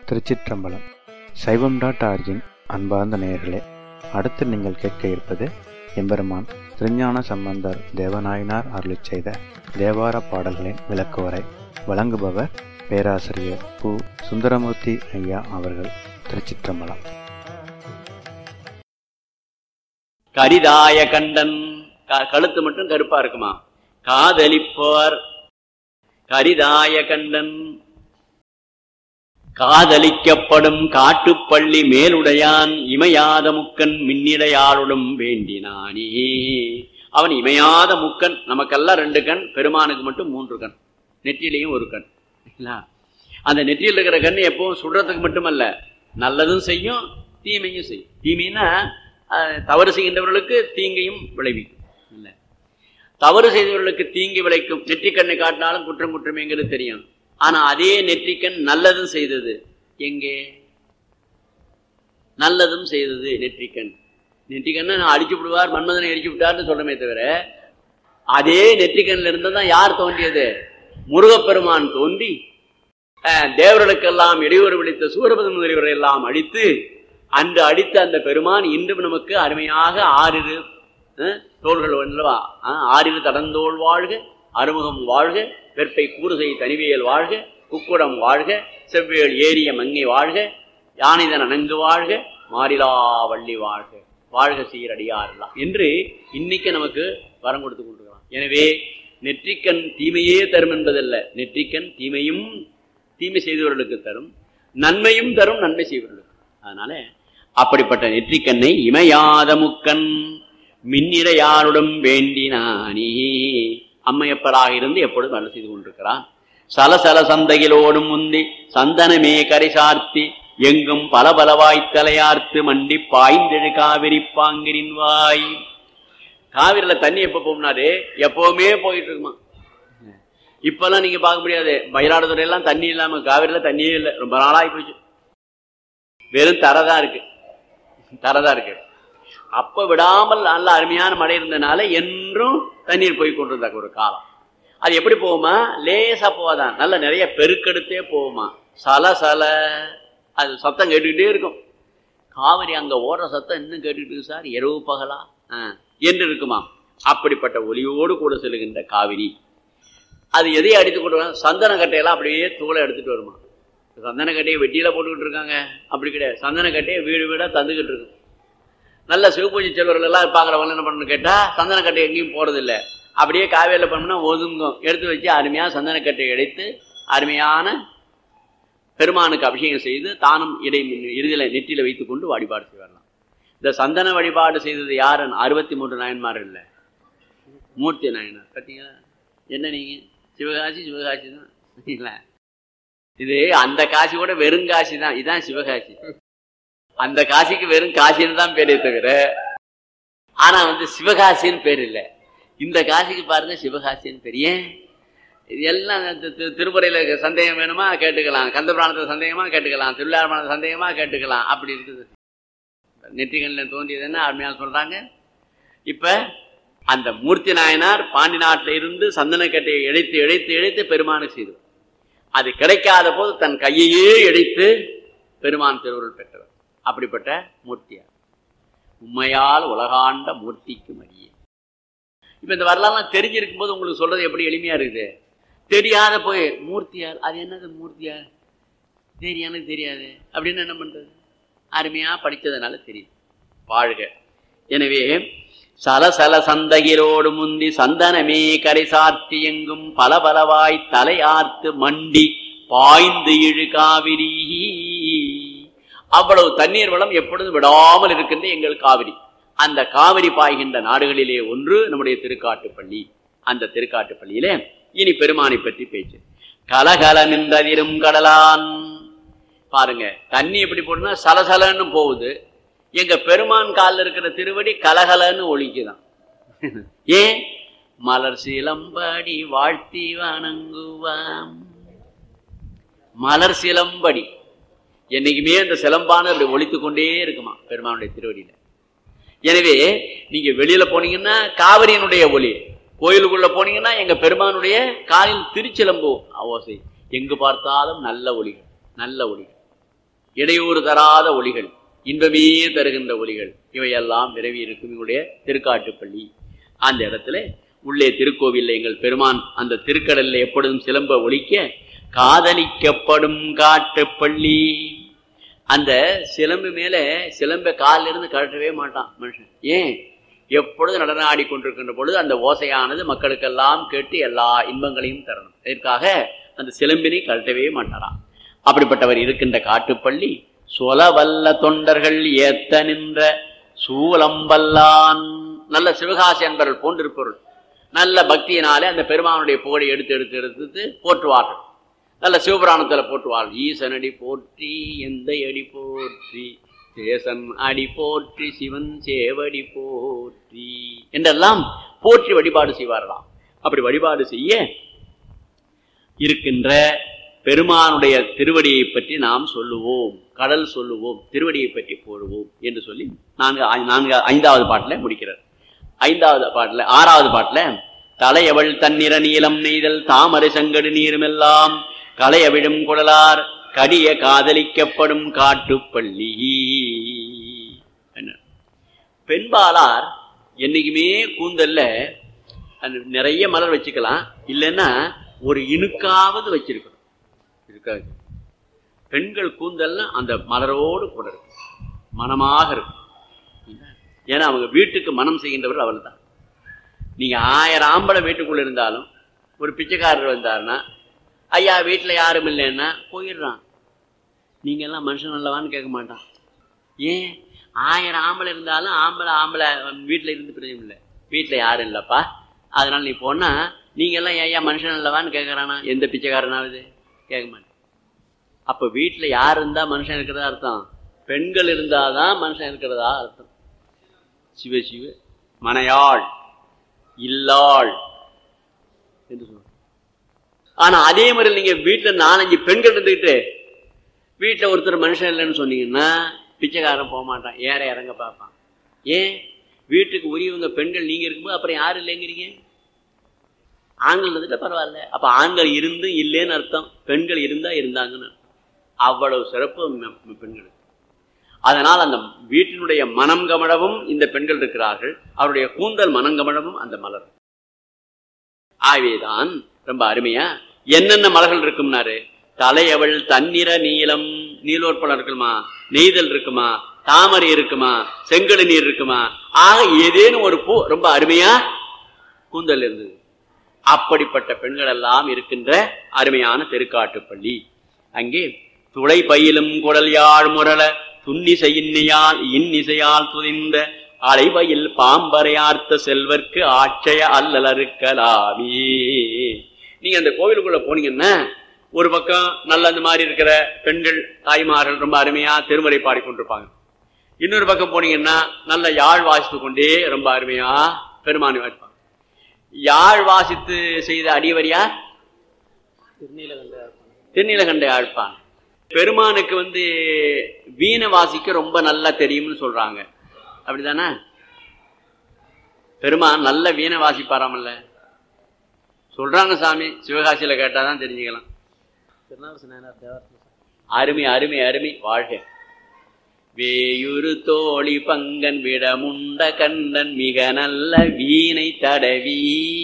திருச்சிற்றம்பலம் சைவம் dot origin அன்பார்ந்த நேயர்களே அடுத்து நீங்கள் கேட்க இருப்பது எம்பெருமான் திருஞான சம்பந்தர் தேவநாயனார் அருளிச் செய்த தேவார பாடல்களின் விளக்குவரை வழங்குபவர் பேராசிரியர் பு சுந்தரமூர்த்தி ஐயா அவர்கள் திருச்சிற்றம்பலம் கரிதாய கண்டன் க- கழுத்து மட்டும் கருப்பா இருக்குமா காதலிப்போர் கரிதாய கண்டன் காதலிக்கப்படும் காட்டுப்பள்ளி மேலுடையான் இமையாத முக்கன் மின்னிடையாளுடன் வேண்டினானே அவன் இமையாத முக்கன் நமக்கெல்லாம் ரெண்டு கண் பெருமானுக்கு மட்டும் மூன்று கண் நெற்றிலையும் ஒரு கண் சரிங்களா? அந்த நெற்றியில் இருக்கிற கண் எப்பவும் சுடுறதுக்கு மட்டுமல்ல நல்லதும் செய்யும் தீமையும் செய்யும் தீமைன்னா அஹ், தவறு செய்கின்றவர்களுக்கு தீங்கையும் விளைவிக்கும் இல்ல தவறு செய்தவர்களுக்கு தீங்கு விளைக்கும் நெற்றிக்கண்ணை காட்டினாலும் குற்றம் குற்றமேங்கிறது தெரியும் ஆனா அதே நெற்றிக்கண் நல்லதும் செய்தது எங்கே நல்லதும் செய்தது நெற்றிக்கண் நெற்றிக்கண்ணை நான் அடிச்சு விடுவார் மன்மதனை அடிச்சு விட்டார்னு சொல்றமே தவிர அதே நெற்றிக்கண்ணில் இருந்து தான் யார் தோன்றியது முருகப்பெருமான் தோன்றி அஹ், தேவர்களுக்கெல்லாம் இடையூறு விழித்த சூரபதி முதலியவரை எல்லாம் அடித்து அன்று அடித்த அந்த பெருமான் இன்றும் நமக்கு அருமையாக ஆறிரு அஹ், தோள்கள் அல்லவா அஹ், ஆறிரு தடந்தோள் வாழ்க அறுமுகம் வாழ்க வெற்பை கூறுசை தனிவியல் வாழ்க குக்குடம் வாழ்க செவ்வேள் ஏரிய மங்கை வாழ்க யானைதன் அணங்கு வாழ்க மாறிலா வள்ளி வாழ்க வாழ்க சீரடியாரெல்லாம் என்று இன்னைக்கு நமக்கு வரம் கொடுத்து கொண்டிருக்கலாம் எனவே நெற்றிக்கண் தீமையே தரும் என்பதல்ல நெற்றிக்கண் தீமையும் தீமை செய்தவர்களுக்கு தரும் நன்மையும் தரும் நன்மை செய்வர்களுக்கு அதனால அப்படிப்பட்ட நெற்றிக்கண்ணை இமையாத முக்கண் மின்னிடையாருடன் வேண்டினானே அம்மையப்பராக இருந்து எப்பொழுதும் வேலை செய்து கொண்டிருக்கிறான் சலசல சந்தையிலோடும் முந்தி சந்தனமே கரை சார்த்தி எங்கும் பல பலவாய் தலையார்த்து மண்டி பாய்ந்தெழு காவிரி பாங்கிரின் வாய் காவிரியில தண்ணி எப்ப போகும்னாரு எப்பவுமே போயிட்டு இருக்குமா இப்பெல்லாம் நீங்க பார்க்க முடியாது மயிலாடுதுறை எல்லாம் தண்ணி இல்லாம காவிரியில தண்ணியே இல்லை ரொம்ப நாளாகி போச்சு வெறும் தரதான் இருக்கு தரதான் இருக்கு அப்ப விடாமல் நல்ல அருமையான மழை இருந்தனால என்றும் தண்ணீர் போய் கொண்டிருந்தாங்க ஒரு காலம் அது எப்படி போகுமா லேசா போவாதான் நல்ல நிறைய பெருக்கெடுத்தே போகுமா சல சல அது சத்தம் கேட்டுக்கிட்டே இருக்கும் காவிரி அங்க ஓடுற சத்தம் இன்னும் கேட்டுக்கிட்டு இருக்கு சார் இரவு பகலா ஆ, என்று இருக்குமா அப்படிப்பட்ட ஒலியோடு கூட செல்லுகின்ற காவிரி அது எதை அடித்து கொண்டு வரும் சந்தன கட்டையெல்லாம் அப்படியே தூளை எடுத்துட்டு வருமா சந்தன கட்டையை வெட்டியில போட்டுக்கிட்டு இருக்காங்க அப்படி கிடையாது சந்தன கட்டையை வீடு வீடா தந்துக்கிட்டு இருக்கு நல்ல சிவபூஜை செல்வர்கள் எல்லாம் இருப்பாங்களவங்க என்ன பண்ணணும்னு கேட்டா சந்தன கட்டை எங்கேயும் போறதில்ல அப்படியே காவேரியில பண்ணோம்னா ஒதுங்கும் எடுத்து வச்சு அருமையான சந்தன கட்டையை எடுத்து அருமையான பெருமானுக்கு அபிஷேகம் செய்து தானும் இடை இறுதியில நெற்றியில வைத்துக் கொண்டு வழிபாடு செய்வாரலாம் இந்த சந்தன வழிபாடு செய்தது யாருன்னு அறுபத்தி மூன்று நாயன்மார் இல்லை மூர்த்தி நாயனார் பார்த்தீங்களா என்ன நீங்க சிவகாசி சிவகாசி தான் சரிங்களா? இது அந்த காசி கூட வெறும் காசி தான் இதான் சிவகாசி அந்த காசிக்கு வெறும் காசின்னு தான் பேரே தவிர ஆனா வந்து சிவகாசின்னு பேர் இல்லை இந்த காசிக்கு பாருங்க சிவகாசின்னு பேர் ஏன் இது எல்லாம் தி- தி- திருமுறையில சந்தேகம் வேணுமா கேட்டுக்கலாம் கந்தபுராணத்துல சந்தேகமா கேட்டுக்கலாம் திருவிழாபுராணத்துல சந்தேகமா கேட்டுக்கலாம் அப்படி இருக்குது நெற்றிகளில் தோன்றியதுன்னு அருமையா சொல்றாங்க இப்ப அந்த மூர்த்தி நாயனார் பாண்டி நாட்டில இருந்து சந்தனக்கட்டையை இழைத்து இழைத்து இழைத்து பெருமானுக்கு செய்தவர் அது கிடைக்காத போது தன் கையையே இழைத்து பெருமான் திருவுருள் பெற்றவர் அப்படிப்பட்ட மூர்த்தியார் உண்மையால் உலகாண்ட மூர்த்திக்கு மடியே இப்ப இந்த வரலாறுலாம் தெரிஞ்சிருக்கும் போது உங்களுக்கு சொல்றது எப்படி எளிமையா இருக்குது தெரியாத போய் மூர்த்தியார் அது என்னது மூர்த்தியார் சரி எனக்கு தெரியாது அப்படின்னு என்ன பண்றது அருமையா படிச்சதுனால தெரியுது வாழ்க எனவே சலசல சந்தகிரோடு முந்தி சந்தனமே கரை சாற்றி எங்கும் பல பலவாய் தலையார்த்து மண்டி பாய்ந்து இழு காவிரி அவ்வளவு தண்ணீர் வளம் எப்பொழுதும் விடாமல் இருக்கின்ற எங்கள் காவிரி அந்த காவிரி பாய்கின்ற நாடுகளிலே ஒன்று நம்முடைய திருக்காட்டுப்பள்ளி அந்த திருக்காட்டுப்பள்ளியிலே இனி பெருமானை பற்றி பேச்சு கலகல நின்றதிரும் கடலான் பாருங்க தண்ணி எப்படி போடுனா சலசலன்னு போகுது எங்க பெருமான் காலில் இருக்கிற திருவடி கலகலன்னு ஒழிக்குதான் ஏன் மலர் சிலம்படி வாழ்த்தி வணங்குவாம் மலர் சிலம்படி என்னைக்குமே அந்த சிலம்பான அப்படி ஒழித்து கொண்டே இருக்குமா பெருமானுடைய திருவடியில எனவே நீங்க வெளியில போனீங்கன்னா காவிரியினுடைய ஒளி கோயிலுக்குள்ள போனீங்கன்னா எங்க பெருமானுடைய காலில் திருச்சிலம்பு ஓசை எங்கு பார்த்தாலும் நல்ல ஒளிகள் நல்ல ஒளிகள் இடையூறு தராத ஒளிகள் இன்பமே தருகின்ற ஒளிகள் இவையெல்லாம் நிறவி இருக்கும் எங்களுடைய திருக்காட்டுப்பள்ளி அந்த இடத்துல உள்ளே திருக்கோவில்ல எங்கள் பெருமான் அந்த திருக்கடல்ல எப்பொழுதும் சிலம்ப ஒலிக்க காதலிக்கப்படும் காட்டுப்பள்ளி அந்த சிலம்பு மேல சிலம்ப காலில் இருந்து கழட்டவே மாட்டான் மனுஷன் ஏன் எப்பொழுது நடன ஆடிக்கொண்டிருக்கின்ற பொழுது அந்த ஓசையானது மக்களுக்கெல்லாம் கேட்டு எல்லா இன்பங்களையும் தரணும் இதற்காக அந்த சிலம்பினை கழட்டவே மாட்டாராம் அப்படிப்பட்டவர் இருக்கின்ற காட்டுப்பள்ளி சொலவல்ல தொண்டர்கள் ஏத்த நின்ற சூலம்பல்லான் நல்ல சிவகாசி என்பவர்கள் போன்றிருப்பவர்கள் நல்ல பக்தியினாலே அந்த பெருமானுடைய புகழை எடுத்து எடுத்து எடுத்து போற்றுவார்கள் நல்ல சிவபுராணத்துல போற்றுவார்கள் ஈசனடி போற்றி எந்த அடி போற்றி தேசன் அடி போற்றி சிவன் சேவடி போற்றி என்றெல்லாம் போற்றி வழிபாடு செய்வார்களாம் அப்படி வழிபாடு செய்ய இருக்கின்ற பெருமானுடைய திருவடியை பற்றி நாம் சொல்லுவோம் கடல் சொல்லுவோம் திருவடியை பற்றி போடுவோம் என்று சொல்லி நான்கு நான்கு ஐந்தாவது பாட்டில் முடிக்கிறார் ஐந்தாவது பாட்டில் ஆறாவது பாட்டில் தலையவள் தன்னிற நீலம் நெய்தல் தாமரை சங்கடு நீருமெல்லாம் களையவிடும் குழலார் கடிய காதலிக்கப்படும் காட்டுப்பள்ளி என்ன பெண்பாலார் என்னைக்குமே கூந்தல்ல நிறைய மலர் வச்சுக்கலாம் இல்லைன்னா ஒரு இணுக்காவது வச்சிருக்கணும் இருக்காது பெண்கள் கூந்தல்ல அந்த மலரோடு கூட இருக்கும் மனமாக இருக்கும் ஏன்னா அவங்க வீட்டுக்கு மனம் செய்கின்றவர் அவள் தான் நீங்க ஆயிரம் ஆம்பளை வீட்டுக்குள்ள இருந்தாலும் ஒரு பிச்சைக்காரர் வந்தாருன்னா ஐயா வீட்டில் யாரும் இல்லைன்னா போயிடுறான் நீங்க எல்லாம் மனுஷன் நல்லவான்னு கேட்க மாட்டான் ஏன் ஆயிரம் ஆம்பளை இருந்தாலும் ஆம்பளை ஆம்பளை வீட்டில் இருந்து பிரச்சனை இல்லை வீட்டில் யாரும் இல்லைப்பா அதனால நீ போனா நீங்க எல்லாம் ஐயா மனுஷன் அல்லவான்னு கேட்கறானா எந்த பிச்சைக்காரனாவது கேட்க மாட்டேன் அப்ப வீட்டுல யார் இருந்தா மனுஷன் இருக்கிறதா அர்த்தம் பெண்கள் இருந்தாதான் மனுஷன் இருக்கிறதா அர்த்தம் சிவ சிவ மனையாள் இல்லாள் என்று சொல்ற ஆனா அதே மாதிரி நீங்க வீட்டுல நாலஞ்சு பெண்கள் இருந்துகிட்டு வீட்டுல ஒருத்தர் மனுஷன் இல்லைன்னு சொன்னீங்கன்னா பிச்சைக்காரன் போக மாட்டான் ஏற இறங்க பார்ப்பான் ஏன் வீட்டுக்கு உரியவங்க பெண்கள் நீங்க இருக்கும்போது அப்புறம் யாரும் இல்லைங்கிறீங்க ஆண்கள் இருந்துட்டா பரவாயில்ல அப்ப ஆண்கள் இருந்து இல்லைன்னு அர்த்தம் பெண்கள் இருந்தா இருந்தாங்கன்னு அர்த்தம் அவ்வளவு சிறப்பு பெண்களுக்கு அதனால் அந்த வீட்டினுடைய மனம் கமழவும் இந்த பெண்கள் இருக்கிறார்கள் அவருடைய கூந்தல் மனம் கமழவும் அந்த மலர் ஆகவேதான் ரொம்ப அருமையா என்னென்ன மலர்கள் இருக்கும்னாரு தலையவள் தன்னிற நீளம் நீலோற்பலம் இருக்குமா நெய்தல் இருக்குமா தாமரை இருக்குமா செங்கடு நீர் இருக்குமா ஆக ஏதேனும் ஒரு பூ ரொம்ப அருமையா கூந்தல் இருந்தது அப்படிப்பட்ட பெண்கள் எல்லாம் இருக்கின்ற அருமையான தெருக்காட்டுப்பள்ளி அங்கே துளை பயிலும் குடல் யாழ் முரள துன்னிசை இன்னியால் இன்னிசையால் துதிந்த அலைவயில் பாம்பரையார்த்த செல்வர்க்கு ஆட்சய அல்லலருக்கலாமே நீங்க அந்த கோவிலுக்குள்ள போனீங்கன்னா ஒரு பக்கம் நல்ல அந்த மாதிரி இருக்கிற பெண்கள் தாய்மார்கள் ரொம்ப அருமையா திருமறை பாடிக்கொண்டிருப்பாங்க இன்னொரு பக்கம் போனீங்கன்னா நல்ல யாழ் வாசித்து கொண்டே ரொம்ப அருமையா பெருமானி வாசிப்பாங்க யாழ் வாசித்து செய்த அடியவரியா திருநீலகண்ட யாழ்ப்பான் பெருமானுக்கு வந்து வீணை வாசிக்க ரொம்ப நல்லா தெரியும்னு சொல்றாங்க அப்படிதானே பெருமான் நல்ல வீணை வாசிப்பாராமல்ல சொல்றாங்க சாமி சிவகாசியில கேட்டாதான் தெரிஞ்சுக்கலாம் அருமை அருமை அருமை வாழ்க வேயுரு தோழி பங்கன் விடமுண்ட கண்டன் மிக நல்ல வீணை தடவி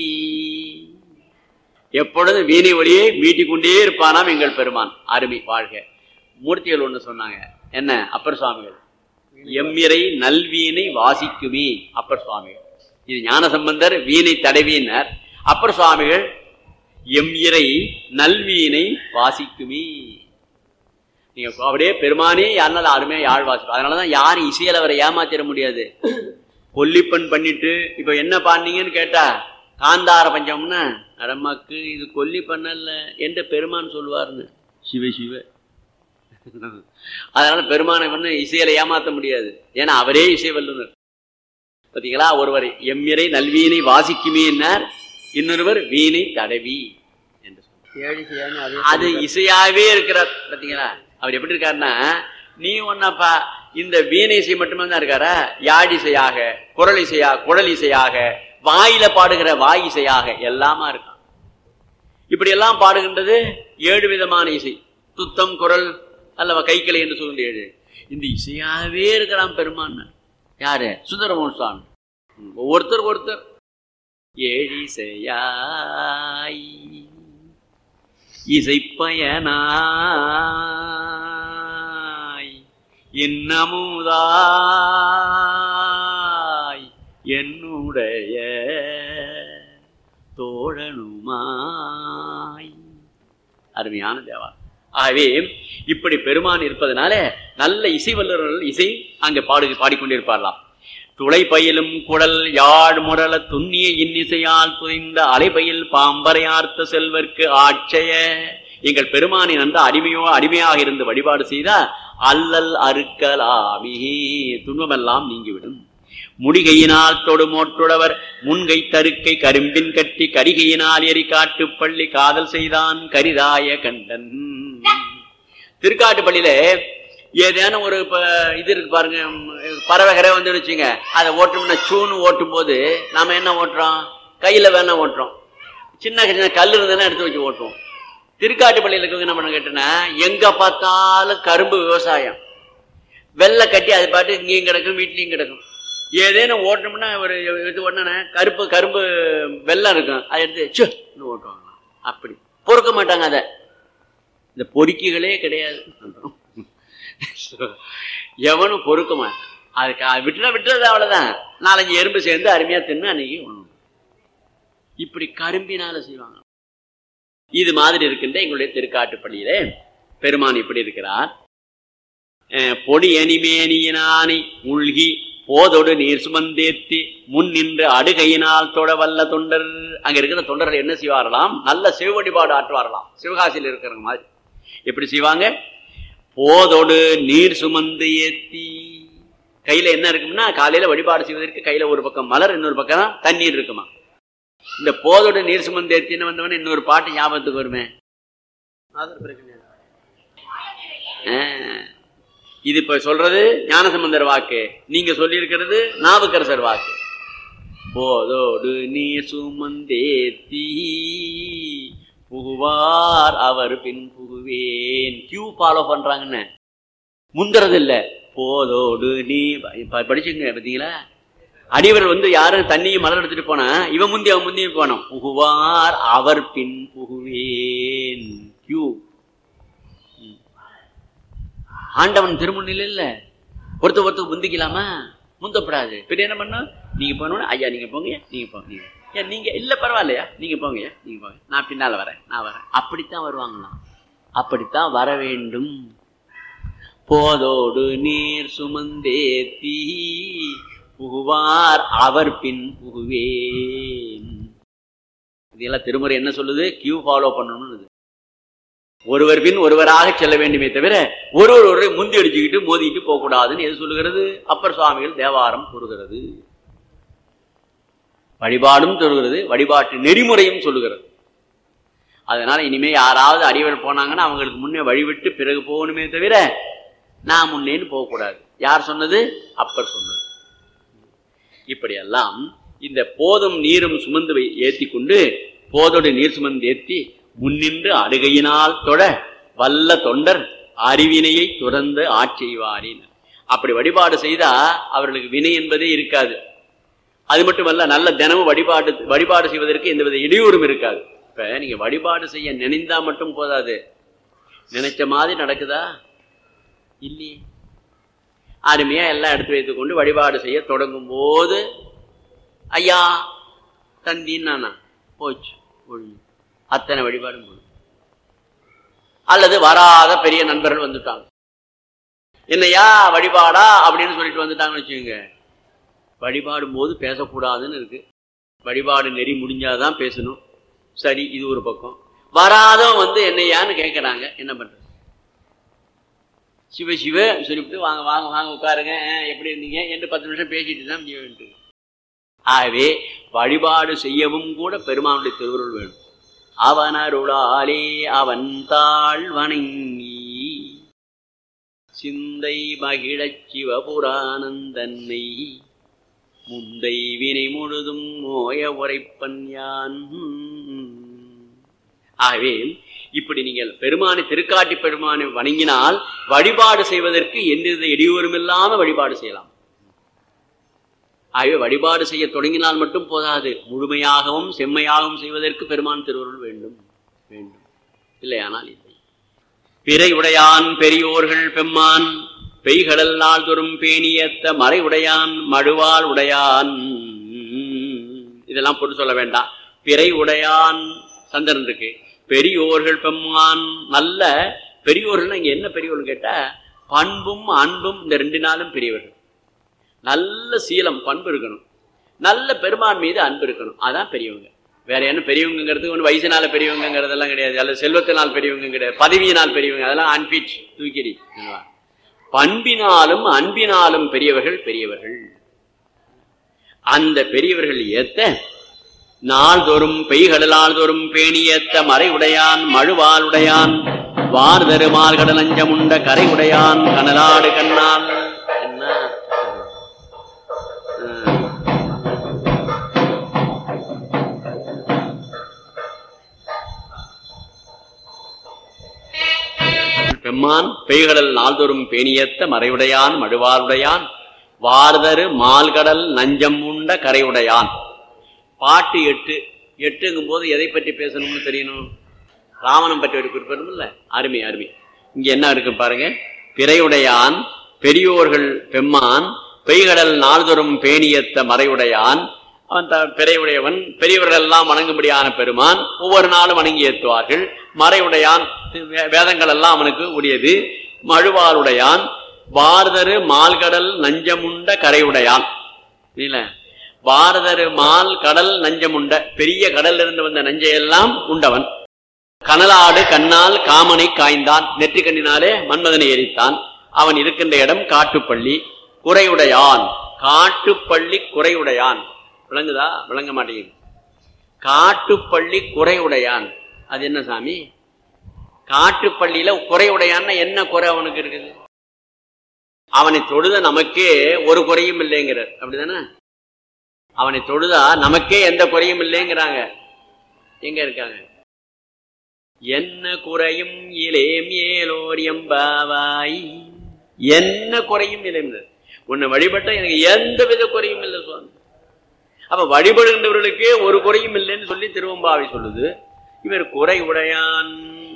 எப்பொழுதும் வீணை ஒளியை மீட்டிக்கொண்டே இருப்பானாம் எங்கள் பெருமான் அருமை வாழ்க மூர்த்திகள் ஒண்ணு சொன்னாங்க என்ன அப்பர் சுவாமிகள் எம்மிரை நல்வீனை வாசிக்குமே அப்பர் சுவாமிகள் இது ஞான சம்பந்தர் வீணை தடவினர் அப்பர் சுவாமிகள் எம் இறை நல்வீனை வாசிக்குமே நீங்க அப்படியே பெருமானே யாருனால யாருமே யாழ் வாசிப்பா அதனாலதான் யாரும் இசையில அவரை ஏமாத்திட முடியாது கொல்லிப்பன் பண்ணிட்டு இப்ப என்ன பாடினீங்கன்னு கேட்டா காந்தார பஞ்சம்னா அடமாக்கு இது கொல்லிப்பன் அல்ல என்ற பெருமான் சொல்லுவார்னு சிவ சிவ அதனால பெருமானை வந்து இசையில ஏமாத்த முடியாது ஏன்னா அவரே இசை வல்லுனர் பாத்தீங்களா ஒருவர் எம்மிரை நல்வீனை வாசிக்குமே என்னார் இன்னொருவர் வீணை தடவி என்று சொன்னார் அது இசையாவே இருக்கிறார் பாத்தீங்களா அவர் எப்படி இருக்காருன்னா நீ ஒன்னப்பா இந்த வீணை இசை மட்டுமே தான் இருக்காரா யாழிசையாக குரல் இசையா குழல் இசையாக வாயில பாடுகிற வாய் இசையாக எல்லாமா இருக்கான் இப்படி எல்லாம் பாடுகின்றது ஏழு விதமான இசை துத்தம் குரல் அல்லவா கைக்கிளை என்று சொல்லுங்க ஏழு இந்த இசையாகவே இருக்கிறான் பெருமான் யாரு சுந்தரமோகன் சுவாமி ஒவ்வொருத்தர் ஒருத்தர் ஏழிசையாய் இசைப்பயனாய் இன்னமுதாய் என்னுடைய தோழனுமாய் அருமையான தேவா ஆகவே இப்படி பெருமான் இருப்பதனால நல்ல இசை வல்லுநர்கள் இசை அங்கே பாடு பாடிக்கொண்டிருப்பாரலாம் துளை பயிலும் குடல் யாழ் முரல துண்ணிய இன்னிசையால் துணிந்த அலைபயில் பாம்பரையார்த்த செல்வர்க்கு ஆட்சய எங்கள் பெருமானின் அந்த அடிமையோ அடிமையாக இருந்து வழிபாடு செய்தா அல்லல் அறுக்கலாமே துன்பமெல்லாம் நீங்கிவிடும் முடிகையினால் தொடுமோட்டுடவர் முன்கை தருக்கை கரும்பின் கட்டி கரிகையினால் எரி காட்டு பள்ளி காதல் செய்தான் கரிதாய கண்டன் திருக்காட்டுப்பள்ளியில ஏதேனும் ஒரு இப்ப இது இருக்கு பாருங்க பறவை கரை வந்து வச்சுங்க அதை ஓட்டணும்னா சூன்னு ஓட்டும் போது நாம என்ன ஓட்டுறோம் கையில வேணா ஓட்டுறோம் சின்ன சின்ன கல் இருந்ததுன்னா எடுத்து வச்சு ஓட்டுவோம் திருக்காட்டுப்பள்ளியில் இருக்கவங்க என்ன பண்ண கேட்டேன்னா எங்க பார்த்தாலும் கரும்பு விவசாயம் வெள்ளை கட்டி அது பாட்டு இங்கேயும் கிடக்கும் வீட்லயும் கிடக்கும் ஏதேனும் ஓட்டணும்னா ஒரு இது ஒண்ணு கருப்பு கரும்பு வெள்ளம் இருக்கும் அதை எடுத்து சு ஓட்டுவாங்க அப்படி பொறுக்க மாட்டாங்க அதை இந்த பொறுக்கிகளே கிடையாது எவனும் பொறுக்க மாட்டான் அதுக்கு விட்டுற விட்டுறது அவ்வளவுதான் நாலஞ்சு எறும்பு சேர்ந்து அருமையா தின்னு அன்னைக்கு ஒண்ணும் இப்படி கரும்பினால செய்வாங்க இது மாதிரி இருக்கின்ற எங்களுடைய திருக்காட்டுப்பள்ளியிலே பெருமான் இப்படி இருக்கிறார் பொடி அணிமேனியினானை மூழ்கி போதொடு நீர் சுமந்தேத்தி முன் நின்று அடுகையினால் தொட வல்ல தொண்டர் அங்க இருக்கிற தொண்டர்கள் என்ன செய்வாரலாம் நல்ல சிவ வழிபாடு ஆற்றுவாரலாம் சிவகாசியில் இருக்கிறவங்க மாதிரி எப்படி செய்வாங்க போதொடு நீர் சுமந்து ஏத்தி கையில என்ன இருக்கும்னா காலையில வழிபாடு செய்வதற்கு கையில ஒரு பக்கம் மலர் இன்னொரு பக்கம் தண்ணீர் இருக்குமா இந்த போதோட நீர் சுமந்து ஏத்தின்னு வந்தவன இன்னொரு பாட்டு ஞாபகத்துக்கு வருமே இது இப்ப சொல்றது ஞானசம்பந்தர் வாக்கு நீங்க சொல்லி இருக்கிறது நாவுக்கரசர் வாக்கு போதோடு நீர் சுமந்தேத்தி புகுவார் அவர் பின் புகுவேன் கியூ ஃபாலோ பண்றாங்கன்னு முந்துறது இல்ல போதோடு நீ படிச்சுங்க பாத்தீங்களா அடிவர் வந்து யாரும் தண்ணியும் மலர் எடுத்துட்டு போனா இவன் முந்தி அவன் முந்தி போனோம் புகுவார் அவர் பின் புகுவேன் கியூ ஆண்டவன் திருமுன்னில் இல்ல ஒருத்த ஒருத்தர் முந்திக்கலாமா முந்தப்படாது பின்ன என்ன பண்ணா நீங்க போனோட ஐயா நீங்க போங்க நீங்க போங்க நீங்க ஏன் நீங்க இல்ல பரவாயில்லையா நீங்க போங்க நீங்க போங்க நான் பின்னால வரேன் நான் வரேன் அப்படித்தான் வருவாங்களாம் அப்படித்தான் வர வேண்டும் போதோடு நீர் சுமந்தேத்தி புகுவார் அவர் பின் புகுவேன் இதெல்லாம் திருமுறை என்ன சொல்லுது கியூ ஃபாலோ பண்ணணும்னு ஒருவர் பின் ஒருவராக செல்ல வேண்டுமே தவிர ஒருவர் ஒருவரை முந்தி அடிச்சுக்கிட்டு மோதிக்கிட்டு போகக்கூடாதுன்னு எது சொல்லுகிறது அப்பர் சுவாமிகள் தேவாரம் கூறுகிறது வழிபாடும் சொல்லுகிறது வழிபாட்டு நெறிமுறையும் சொல்லுகிறது அதனால இனிமே யாராவது அடிவர் போனாங்கன்னா அவங்களுக்கு முன்னே வழிவிட்டு பிறகு போகணுமே தவிர நான் முன்னேன்னு போகக்கூடாது யார் சொன்னது அப்பர் சொன்னது இப்படியெல்லாம் இந்த போதும் நீரும் சுமந்து ஏத்தி கொண்டு போதோடு நீர் சுமந்து ஏத்தி முன்னின்று அடுகையினால் தொட வல்ல தொண்டர் அறிவினையை துறந்து ஆட்செய்வாரின் அப்படி வழிபாடு செய்தா அவர்களுக்கு வினை என்பதே இருக்காது அது மட்டுமல்ல நல்ல தினமும் வழிபாடு வழிபாடு செய்வதற்கு எந்தவித இடையூறும் இருக்காது இப்ப நீங்க வழிபாடு செய்ய நினைந்தா மட்டும் போதாது நினைச்ச மாதிரி நடக்குதா இல்லையே அருமையா எல்லாம் எடுத்து வைத்துக் கொண்டு வழிபாடு செய்ய தொடங்கும் போது ஐயா தந்தின்னா போச்சு ஒழுங்கு அத்தனை வழிபாடும் போது அல்லது வராத பெரிய நண்பர்கள் வந்துட்டாங்க என்னையா வழிபாடா அப்படின்னு சொல்லிட்டு வந்துட்டாங்கன்னு வச்சுக்கோங்க வழிபாடும் போது பேசக்கூடாதுன்னு இருக்கு வழிபாடு நெறி முடிஞ்சாதான் பேசணும் சரி இது ஒரு பக்கம் வராதவன் வந்து என்னையான்னு கேட்கறாங்க என்ன பண்றது சிவ சிவ சொல்லிவிட்டு வாங்க வாங்க வாங்க உட்காருங்க எப்படி இருந்தீங்க என்று பத்து நிமிஷம் பேசிட்டு தான் வேண்டு ஆகவே வழிபாடு செய்யவும் கூட பெருமானுடைய திருவருள் வேணும் அவன் அருளாலே அவன் தாழ் வணங்கி சிந்தை மகிழச் சிவபுராணந்தன்னை முந்தை வினை முழுதும் மோய உரைப்பன் யான் ஆகவே இப்படி நீங்கள் பெருமானை திருக்காட்டி பெருமானை வணங்கினால் வழிபாடு செய்வதற்கு எந்தவித இடையூறும் இல்லாம வழிபாடு செய்யலாம் ஆகவே வழிபாடு செய்ய தொடங்கினால் மட்டும் போதாது முழுமையாகவும் செம்மையாகவும் செய்வதற்கு பெருமான் திருவருள் வேண்டும் வேண்டும் இல்லையானால் இல்லை பிறை உடையான் பெரியோர்கள் பெம்மான் பெய்கடல் நாள்தோறும் பேணியத்த மறை உடையான் மழுவால் உடையான் இதெல்லாம் பொருள் சொல்ல வேண்டாம் பிறை உடையான் சந்திரன் இருக்கு பெரியோர்கள் பெம்மான் நல்ல பெரியோர்கள் இங்க என்ன பெரியோர்கள் கேட்டா பண்பும் அன்பும் இந்த ரெண்டு நாளும் பெரியவர்கள் நல்ல சீலம் பண்பு இருக்கணும் நல்ல பெருமான் மீது அன்பு இருக்கணும் அதான் பெரியவங்க வேற என்ன பெரியவங்கிறது ஒன்று வயசுனால பெரியவங்கிறதெல்லாம் கிடையாது அல்லது செல்வத்தினால் பெரியவங்க கிடையாது பதவியினால் பெரியவங்க அதெல்லாம் அன்பிட் தூக்கிடி பண்பினாலும் அன்பினாலும் பெரியவர்கள் பெரியவர்கள் அந்த பெரியவர்கள் ஏத்த நாள்தோறும் பெய்கடலால் தோறும் பேணியத்த மறை உடையான் மழுவால் உடையான் வார் தருமால் கடலஞ்சமுண்ட கரை உடையான் கனலாடு கண்ணால் என்ன பெம்மான் பெய்கடல் நாள்தோறும் பேணியத்த மறைவுடையான் மழுவாருடையான் வார்தரு மால்கடல் நஞ்சம் உண்ட கரையுடையான் பாட்டு எட்டு எட்டுங்கும் போது எதை பற்றி பேசணும்னு தெரியணும் ராவணம் பற்றி ஒரு குறிப்பிடணும் இல்ல அருமை அருமை இங்க என்ன இருக்கு பாருங்க பிறையுடையான் பெரியோர்கள் பெம்மான் பெய்கடல் நாள்தோறும் பேணியத்த மறையுடையான் அவன் த பிறையுடையவன் பெரியவர்கள் எல்லாம் வணங்கும்படியான பெருமான் ஒவ்வொரு நாளும் வணங்கி ஏற்றுவார்கள் மறையுடையான் வேதங்கள் எல்லாம் அவனுக்கு உரியது மழுவாருடையான் பாரதரு மால்கடல் நஞ்சமுண்ட கரையுடையான் இல்ல பாரதரு மால் கடல் நஞ்சமுண்ட பெரிய கடல் இருந்து வந்த நஞ்சையெல்லாம் உண்டவன் கனலாடு கண்ணால் காமனை காய்ந்தான் நெற்றி கண்ணினாலே மன்மதனை எரித்தான் அவன் இருக்கின்ற இடம் காட்டுப்பள்ளி குறையுடையான் காட்டுப்பள்ளி குறையுடையான் விளங்குதா விளங்க மாட்டேங்குது காட்டுப்பள்ளி குறையுடையான் அது என்ன சாமி காட்டுப்பள்ளியில குறையுடையான்னா என்ன குறை அவனுக்கு இருக்குது அவனை தொழுத நமக்கே ஒரு குறையும் இல்லைங்கிறார் அப்படிதானே அவனை தொழுதா நமக்கே எந்த குறையும் இல்லைங்கிறாங்க எங்க இருக்காங்க என்ன குறையும் இலேம் ஏலோர் எம்பாவாய் என்ன குறையும் இலேம் உன்னை வழிபட்ட எனக்கு எந்த வித குறையும் இல்லை சுவாமி அப்ப வழிபடுகின்றவர்களுக்கே ஒரு குறையும் இல்லைன்னு சொல்லி திருவம்பாவை சொல்லுது இவர் குறை உடையான்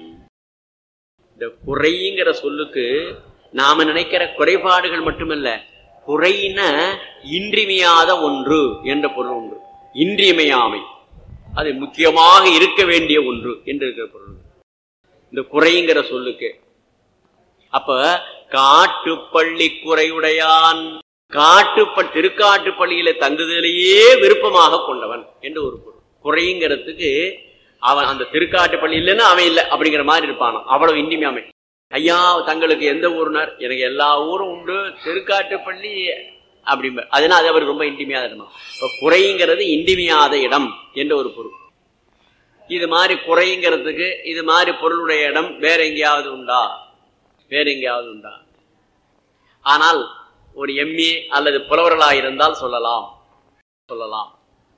இந்த குறைங்கிற சொல்லுக்கு நாம நினைக்கிற குறைபாடுகள் மட்டுமல்ல குறைன இன்றியமையாத ஒன்று என்ற பொருள் ஒன்று இன்றியமையாமை அது முக்கியமாக இருக்க வேண்டிய ஒன்று என்று இருக்கிற பொருள் இந்த குறைங்கிற சொல்லுக்கு அப்ப காட்டுப்பள்ளி குறையுடையான் காட்டுப்ப திருக்காட்டுப்பள்ளியில தங்குதலையே விருப்பமாக கொண்டவன் என்று ஒரு பொருள் குறைங்கிறதுக்கு அவன் அந்த திருக்காட்டுப்பள்ளி இல்லைன்னா அவன் இல்லை அப்படிங்கிற மாதிரி இருப்பான் அவ்வளவு இன்றிமையாமை ஐயா தங்களுக்கு எந்த ஊருனார் எனக்கு எல்லா ஊரும் உண்டு திருக்காட்டுப்பள்ளி அப்படிம்ப அதனால அது அவருக்கு ரொம்ப இன்றிமையாத இடமா இப்ப குறைங்கிறது இன்றிமையாத இடம் என்ற ஒரு பொருள் இது மாதிரி குறைங்கிறதுக்கு இது மாதிரி பொருளுடைய இடம் வேற எங்கேயாவது உண்டா வேற எங்கேயாவது உண்டா ஆனால் ஒரு எம்ஏ அல்லது புலவர்களாக இருந்தால் சொல்லலாம் சொல்லலாம்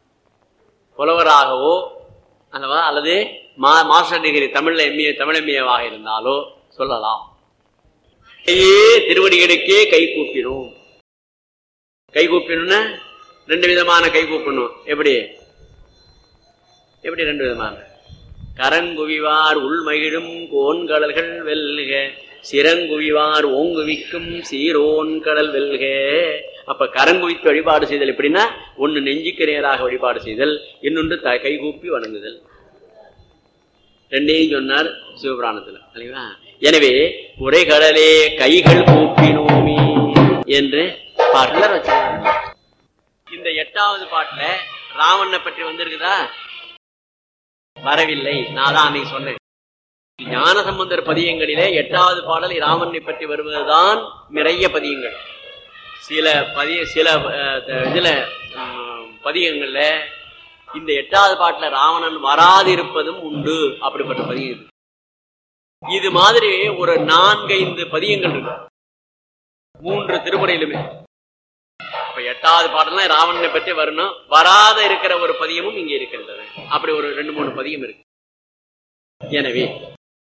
புலவராகவோ அல்லவா அல்லது மா மாஸ்டர் டிகிரி தமிழ்ல எம்ஏ தமிழ் எம்ஏவாக இருந்தாலோ சொல்லலாம் திருவடிகளுக்கே கை கூப்பிடும் கை கூப்பிடணும்னா ரெண்டு விதமான கை கூப்பிடணும் எப்படி எப்படி ரெண்டு விதமான கரங்குவிவார் உள்மகிழும் கோன்கடல்கள் வெல்க சிறங்குவிவார் ஓங்குவிக்கும் சீரோன் கடல் வெல்க அப்ப கரங்குவித்து வழிபாடு செய்தல் எப்படின்னா ஒன்னு நெஞ்சுக்கு நேராக வழிபாடு செய்தல் இன்னொன்று த கைகூப்பி வணங்குதல் ரெண்டையும் சொன்னார் சிவபுராணத்துல இல்லைங்களா எனவே உரைகடலே கைகள் கூப்பினோமே என்று பாட்டுல வச்சிருக்காங்க இந்த எட்டாவது பாட்டுல ராவணனை பற்றி வந்திருக்குதா வரவில்லை நான் தான் அன்னைக்கு சொன்னேன் ஞான சம்பந்தர் பதியங்களிலே எட்டாவது பாடல் ராமனை பற்றி வருவதுதான் நிறைய பதியங்கள் சில பதிய சில இதுல பதியங்கள்ல இந்த எட்டாவது பாட்டுல ராவணன் வராதிருப்பதும் உண்டு அப்படிப்பட்ட பதியம் இது இது மாதிரி ஒரு நான்கைந்து பதியங்கள் இருக்கு மூன்று திருமுறையிலுமே அப்ப எட்டாவது பாடலாம் ராவணனை பற்றி வரணும் வராத இருக்கிற ஒரு பதியமும் இங்க இருக்கின்றது அப்படி ஒரு ரெண்டு மூணு பதியம் இருக்கு எனவே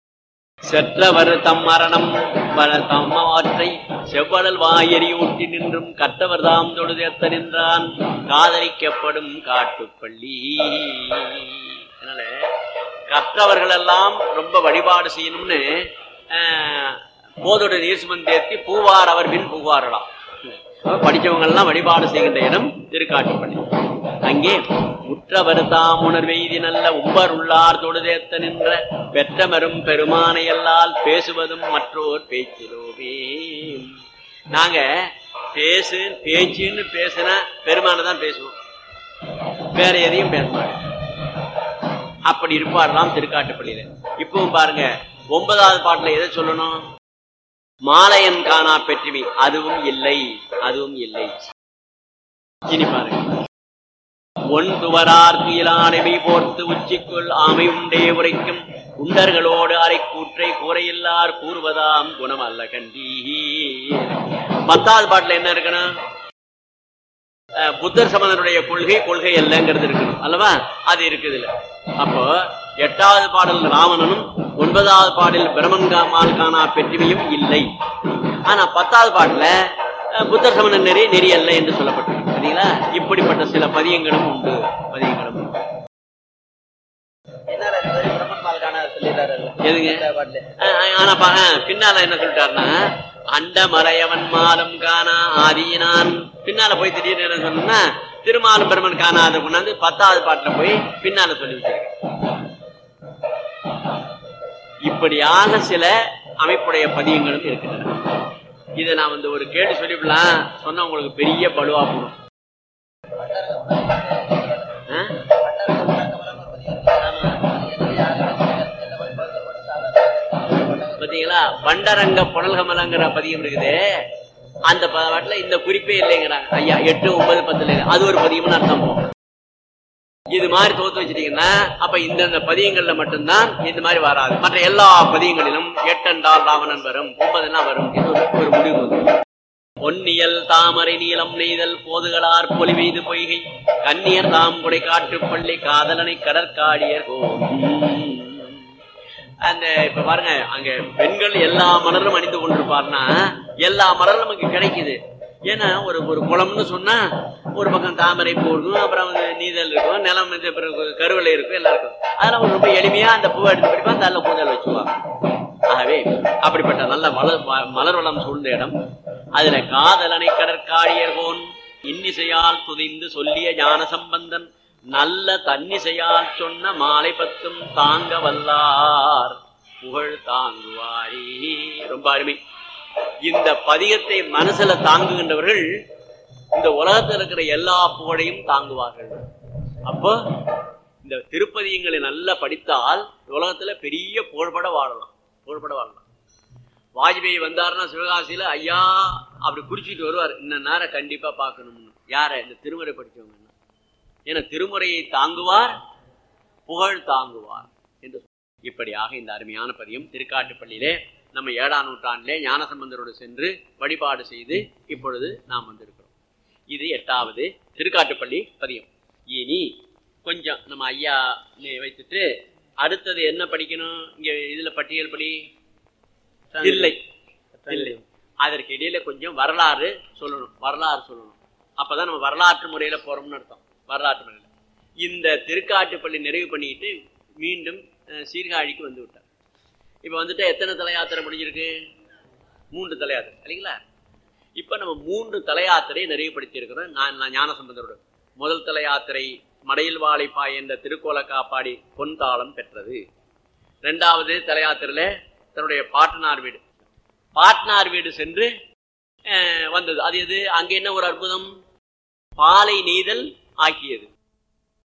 செற்றவர் தம் மரணம் வர தம்மவற்றை செவ்வடல் வாயறி ஊட்டி நின்றும் கற்றவர் தாம் தொழுதேத்த நின்றான் காதலிக்கப்படும் காட்டுப்பள்ளி அதனால கற்றவர்கள் எல்லாம் ரொம்ப வழிபாடு செய்யணும்னு ஆஹ், போதோட நீர்சுமன் தேர்த்தி பூவார் அவர் பின் புகுவாரலாம் படிச்சவங்க எல்லாம் வழிபாடு செய்கின்ற இடம் திருக்காட்டுப்பள்ளி அங்கே உற்றவர் தாம் உணர்வெய்தி நல்ல உம்பர் உள்ளார் தொழுதேத்த நின்ற பெற்றமரும் பெருமானை எல்லால் பேசுவதும் மற்றோர் பேச்சிலோவே நாங்க பேசு பேச்சுன்னு பேசுனா பெருமானை தான் பேசுவோம் வேற எதையும் பேச மாட்டோம் அப்படி இருப்பாரெல்லாம் திருக்காட்டுப்பள்ளியில இப்பவும் பாருங்க ஒன்பதாவது பாட்டுல எதை சொல்லணும் மாலையன் காணா பெற்றுவி அதுவும் இல்லை அதுவும் இல்லை இனி பாருங்க ஒன் துவரார் துயிலானவை போர்த்து உச்சிக்குள் ஆமை உண்டே உரைக்கும் உண்டர்களோடு அரை கூற்றை கூரையில்லார் கூறுவதாம் குணம் அல்ல கண்டி பத்தாவது பாட்டுல என்ன இருக்கணும் அஹ், புத்தர் சமணனுடைய கொள்கை கொள்கை அல்லங்கிறது இருக்கணும் அல்லவா அது இருக்குது இல்ல அப்போ எட்டாவது பாடல் ராவணனும் ஒன்பதாவது பாடல் பிரமன்கா மால்கானா பெற்றுமையும் இல்லை ஆனா பத்தாவது பாட்டுல அஹ், புத்தர் சமணன் நெறி நெறி அல்ல என்று சொல்லப்பட்டிருக்கு சரிங்களா இப்படிப்பட்ட சில பதியங்களும் உண்டு பதியங்களும் உண்டு. எதுங்க அஹ், அஹ், ஆனா பா- அஹ், பின்னால என்ன சொல்லிட்டாருன்னா அண்ட மறையவன் மாலம் காணா ஆதியினான் பின்னால போய் திடீர்னு என்ன சொன்னா திருமாலும் பெருமன் காணாத கொண்டாந்து பத்தாவது பாட்டுல போய் பின்னால சொல்லி வச்சிருக்கேன் இப்படியாக சில அமைப்புடைய பதியங்களும் இருக்கின்றன இதை நான் வந்து ஒரு கேட்டு சொல்லிவிடலாம் சொன்னா உங்களுக்கு பெரிய பலுவா போடும் ஆ? பாத்தீங்களா பண்டரங்க புனல்கமலங்கிற பதியம் இருக்குது அந்த ப- பாட்டுல இந்த குறிப்பே இல்லைங்கிறாங்க ஐயா எட்டு ஒன்பது பத்துல இல்லை. அது ஒரு பதியம்னு அர்த்தம் போகும் இது மாதிரி தோத்து வச்சிட்டீங்கன்னா அப்ப இந்தந்த பதியங்கள்ல மட்டும்தான் இந்த மாதிரி வராது மற்ற எல்லா பதியங்களிலும் எட்டென்றால் ராவணன் வரும் ஒன்பதுனா வரும் இது ஒரு ஒரு முடிவு வந்து பொன்னியல் தாமரை நீலம் நெய்தல் போதுகளார் பொலிவெய்து பொய்கை கன்னியர் தாம் கொடை காட்டு பள்ளி காதலனை கடற்காடியர் கோம் அந்த இப்ப பாருங்க அங்க பெண்கள் எல்லா மலரும் அணிந்து கொண்டிருப்பார்னா எல்லா மலரும் நமக்கு கிடைக்குது ஏன்னா ஒரு ஒரு குளம்னு சொன்னா ஒரு பக்கம் தாமரை பூ இருக்கும் அப்புறம் வந்து நீதல் இருக்கும் நிலம் இது பிறகு கருவலை இருக்கும் எல்லாம் இருக்கும் அதெல்லாம் ரொம்ப எளிமையா அந்த பூவை எடுத்து படிப்பா தள்ள பூதல் வச்சுக்குவாங்க ஆகவே அப்படிப்பட்ட நல்ல மலர் வ- மலர் வளம் சூழ்ந்த இடம் அதுல காதலனை கடற்காடியர் போன் இன்னிசையால் துதிந்து சொல்லிய ஞான சம்பந்தன் நல்ல தன்னிசையால் சொன்ன மாலை பத்தும் தாங்க வல்லார் புகழ் தாங்குவாரே ரொம்ப அருமை இந்த பதிகத்தை மனசுல தாங்குகின்றவர்கள் இந்த உலகத்தில் இருக்கிற எல்லா புகழையும் தாங்குவார்கள் அப்போ இந்த திருப்பதியங்களை நல்லா படித்தால் உலகத்துல பெரிய புகழ்பட வாழலாம் புகழ்பட வாழலாம் வாஜ்பாய் வந்தாருன்னா சிவகாசியில ஐயா அப்படி குறிச்சிட்டு வருவார் இந்த நேரம் கண்டிப்பா பார்க்கணும்னு யார இந்த திருமுறை படிச்சவங்க ஏன்னா திருமுறையை தாங்குவார் புகழ் தாங்குவார் என்று சொன்னார். இப்படியாக இந்த அருமையான பதியம் திருக்காட்டுப்பள்ளியிலே நம்ம ஏழாம் நூற்றாண்டிலே ஞானசம்பந்தரோடு சென்று வழிபாடு செய்து இப்பொழுது நாம் வந்திருக்கிறோம் இது எட்டாவது திருக்காட்டுப்பள்ளி பதியம் இனி கொஞ்சம் நம்ம ஐயா நீ வைத்துட்டு அடுத்தது என்ன படிக்கணும் இங்க இதுல பட்டியல் படி இல்லை இல்லை அதற்கு இடையில கொஞ்சம் வரலாறு சொல்லணும் வரலாறு சொல்லணும் அப்பதான் நம்ம வரலாற்று முறையில போறோம்னு அர்த்தம் வரலாற்று முறையில இந்த திருக்காட்டுப்பள்ளி நிறைவு பண்ணிட்டு மீண்டும் அஹ், சீர்காழிக்கு வந்து விட்டார் இப்ப வந்துட்டு எத்தனை தல யாத்திரை முடிஞ்சிருக்கு மூன்று தல யாத்திரை இல்லைங்களா இப்ப நம்ம மூன்று தல யாத்திரையை நிறைவுபடுத்தி இருக்கிறோம் நான் நான் ஞானசம்பந்தரோட முதல் தல யாத்திரை மடையில் வாழைப்பாய் என்ற திருக்கோல காப்பாடி பொன் தாளம் பெற்றது ரெண்டாவது தல யாத்திரையில தன்னுடைய பாட்டனார் வீடு பாட்னார் வீடு சென்று அஹ், வந்தது அது எது அங்க என்ன ஒரு அற்புதம் பாலை நெய்தல் ஆக்கியது